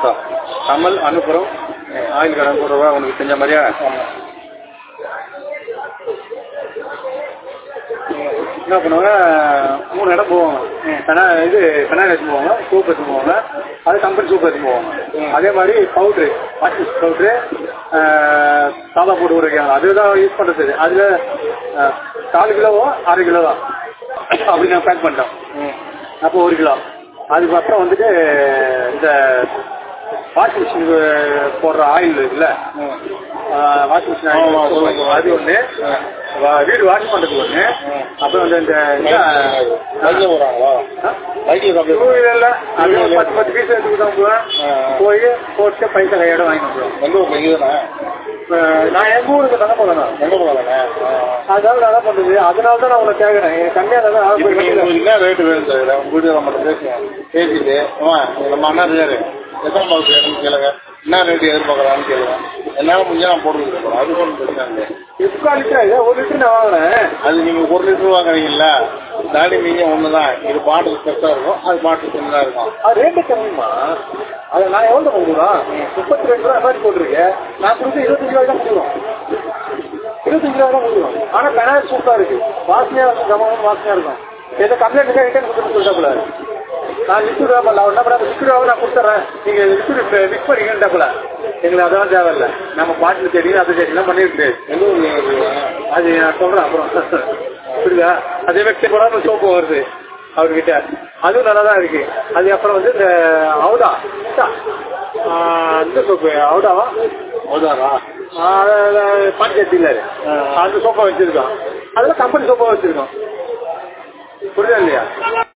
இருக்கா கமல் அனுப்புறோம் ஆயில் கடன் போடுறவா உனக்கு தெரிஞ்ச மாதிரியா என்ன பண்ணுவாங்க மூணு இடம் போவாங்க பெனா இது பெனாயில் எடுத்து போவாங்க சோப் எடுத்து போவாங்க அது கம்பெனி சோப் எடுத்து போவாங்க அதே மாதிரி பவுட்ரு வாஷிங் பவுட்ரு சாதா போட்டு உரைக்காங்க அதுதான் யூஸ் பண்ணுறது அதில் நாலு கிலோவோ ஆறு கிலோ தான் அப்படி நான் பேக் பண்ணிட்டோம் அப்போ ஒரு கிலோ அதுக்கப்புறம் வந்துட்டு இந்த வாஷிங் மிஷினுக்கு போடுற ஆயில் இருக்குல்ல வாஷிங் மிஷின் ஆமா, ஆயில் சொல்லுங்க. அது ஒன்று வீடு வாஷ் பண்ணுறதுக்கு ஒன்று அப்புறம் வந்து இந்த பைக்கில் போகிறாங்களா பைக்கில் டூ சாப்பிட்டு வீலர்ல அது ஒரு பத்து பத்து பீஸ் எடுத்துக்கு தான் போவேன் போய் போட்டு பைசா கையோட வாங்கி வந்துடுவேன் எந்த ஊர் பைக்கு தானே நான் எங்கள் ஊருக்கு தானே போகிறேன் நான் எங்கே போகலாண்ணே அதனால நான் என்ன பண்ணுறது அதனால தான் நான் உங்களை கேட்குறேன் எனக்கு கம்மியாக தான் இப்போ நீங்கள் உங்களுக்கு என்ன ரேட்டு வேணும் சார் உங்கள் வீட்டு நம்ம பேசுவோம் பேசிட்டு ஆமா நம்ம அண்ணா இருக்காரு எத்தனை மாதம் வேணும்னு கேளுங்க என்ன ரேட்டு எதிர்பார்க்குறான்னு கேளுங்க என்னால் முடிஞ்சா நான் போட்டு கொடுக்குறேன் அது ஒன்றும் பிரச்சனை இல்லை முக்கால் லிட்டர் இதை ஒரு லிட்டர் நான் வாங்குறேன் அது நீங்கள் ஒரு லிட்டர் வாங்குறீங்கல்ல தாடி மீன் ஒன்று தான் இது பாட்டில் பெருசாக இருக்கும் அது பாட்டில் சின்னதாக இருக்கும் அது ரேட்டு கம்மிமா அது நான் எவ்வளோ கொடுக்குறோம் முப்பத்தி ரெண்டு ரூபா மாதிரி போட்டிருக்கேன் நான் கொடுத்து இருபத்தஞ்சு ரூபாய் தான் கொடுக்குறோம் இருபத்தஞ்சு ரூபாய் தான் கொடுக்குறோம் ஆனால் பெனாயில் சூப்பராக இருக்கு வாசனையாக இருக்கும் கமகம் வாசனையாக இருக்கும் எதை கம்ப்ளைண்ட் ரிட்டர்ன் கொடுத்துட்டு சொல்லிட்டாப்புல நான் லிக்விட் ரூபா என்ன பண்ண லிக்விட் ரூபா நான் கொடுத்துட்றேன் நீங்கள் லிக்விட் மிக்ஸ் பண்ணிக்கிட்டாப்புல எங்களுக்கு அதெல்லாம் தேவையில்லை நம்ம பாட்டில் தெரியும் அது தெரியும் பண்ணிருக்கு எந்த ஊர் நீங்கள் இருக்கீங்க? அது நான் சொல்கிறேன் அப்புறம் புரியுதா அதே மாதிரி கூட சோப்பு வருது அவர்கிட்ட அதுவும் நல்லா தான் இருக்கு அது அப்புறம் வந்து இந்த அவுடா ஆ, இந்த சோப்பு அவுடாவா ஹவுதாரா பாண்டிச்சேரியில் அந்த சோப்பா வச்சிருக்கோம் அதில் கம்பெனி சோப்பா வச்சிருக்கோம் புரியுதா இல்லையா